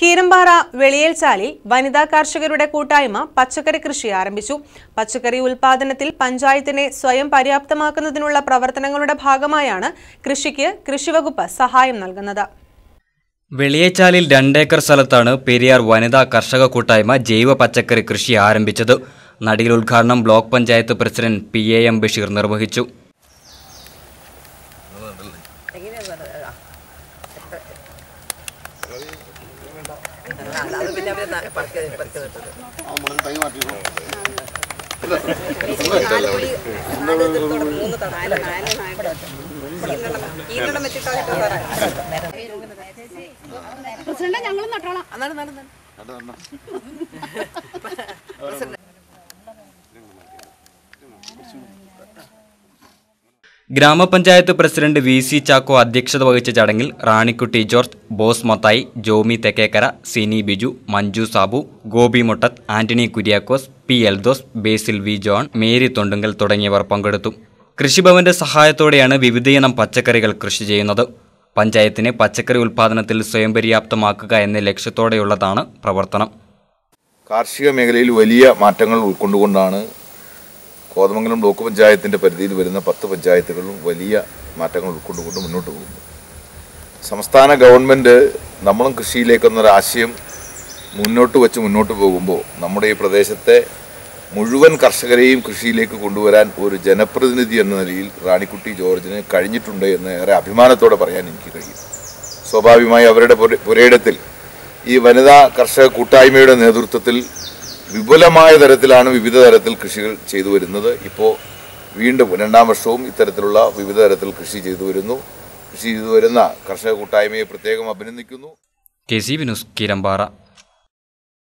കീരമ്പാറ വെളിയേൽച്ചാലിൽ വനിതാ കർഷകരുടെ കൂട്ടായ്മ പച്ചക്കറി കൃഷി ആരംഭിച്ചു പച്ചക്കറി ഉൽപാദനത്തിൽ പഞ്ചായത്തിനെ സ്വയം പര്യാപ്തമാക്കുന്നതിനുള്ള പ്രവർത്തനങ്ങളുടെ ഭാഗമായാണ് കൃഷിക്ക് കൃഷിവകുപ്പ് സഹായം നൽകുന്നത് വെളിയേച്ചാലിൽ രണ്ടേക്കർ സ്ഥലത്താണ് പെരിയാർ വനിതാ കർഷക കൂട്ടായ്മ ജൈവ പച്ചക്കറി കൃഷി ആരംഭിച്ചത് നടിയിൽ ഉദ്ഘാടനം block panchayat president P A M Basheer നിർവഹിച്ചു പ്രസിഡന്റ് ഞങ്ങളും നട്ടോളാം ഗ്രാമപഞ്ചായത്ത് പ്രസിഡന്റ് വി സി ചാക്കോ അധ്യക്ഷത വഹിച്ച ചടങ്ങിൽ റാണിക്കുട്ടി ജോർജ് ബോസ് മത്തായി ജോമി തെക്കേക്കര സിനി ബിജു മഞ്ജു സാബു ഗോപി മുട്ടത്ത് ആന്റണി കുര്യാക്കോസ് പി എൽദോസ് ബേസിൽ വി ജോൺ മേരി തൊണ്ടുങ്കൽ തുടങ്ങിയവർ പങ്കെടുത്തു കൃഷിഭവന്റെ സഹായത്തോടെയാണ് വിവിധയിനം പച്ചക്കറികൾ കൃഷി ചെയ്യുന്നത് പഞ്ചായത്തിനെ പച്ചക്കറി ഉൽപ്പാദനത്തിൽ സ്വയം പര്യാപ്തമാക്കുക എന്ന ലക്ഷ്യത്തോടെയുള്ളതാണ് പ്രവർത്തനം കാർഷിക മേഖലയിൽ വലിയ മാറ്റങ്ങൾ ഉൾക്കൊണ്ടുകൊണ്ടാണ് കോതമംഗലം ബ്ലോക്ക് പഞ്ചായത്തിൻ്റെ പരിധിയിൽ വരുന്ന പത്ത് പഞ്ചായത്തുകളിലും വലിയ മാറ്റങ്ങൾ ഉൾക്കൊണ്ടുകൊണ്ട് മുന്നോട്ട് പോകുന്നു സംസ്ഥാന ഗവൺമെൻറ് നമ്മളും കൃഷിയിലേക്കെന്നൊരു ആശയം മുന്നോട്ട് വെച്ച് മുന്നോട്ട് പോകുമ്പോൾ നമ്മുടെ ഈ പ്രദേശത്തെ മുഴുവൻ കർഷകരെയും കൃഷിയിലേക്ക് കൊണ്ടുവരാൻ ഒരു ജനപ്രതിനിധി എന്ന നിലയിൽ റാണിക്കുട്ടി ജോർജിന് കഴിഞ്ഞിട്ടുണ്ട് എന്ന് ഏറെ അഭിമാനത്തോടെ പറയാൻ എനിക്ക് കഴിയും സ്വാഭാവികമായി അവരുടെ പുര- പുരയിടത്തിൽ ഈ വനിതാ കർഷക കൂട്ടായ്മയുടെ നേതൃത്വത്തിൽ വിപുലമായ തരത്തിലാണ് വിവിധ തരത്തിൽ കൃഷികൾ ചെയ്തു വരുന്നത് ഇപ്പോൾ വീണ്ടും രണ്ടാം വർഷവും ഇത്തരത്തിലുള്ള വിവിധ തരത്തിൽ കൃഷി ചെയ്തു വരുന്നു കൃഷി ചെയ്തു വരുന്ന കർഷക കൂട്ടായ്മയെ പ്രത്യേകം അഭിനന്ദിക്കുന്നു കെ സി വിനുസ് കീരമ്പാറ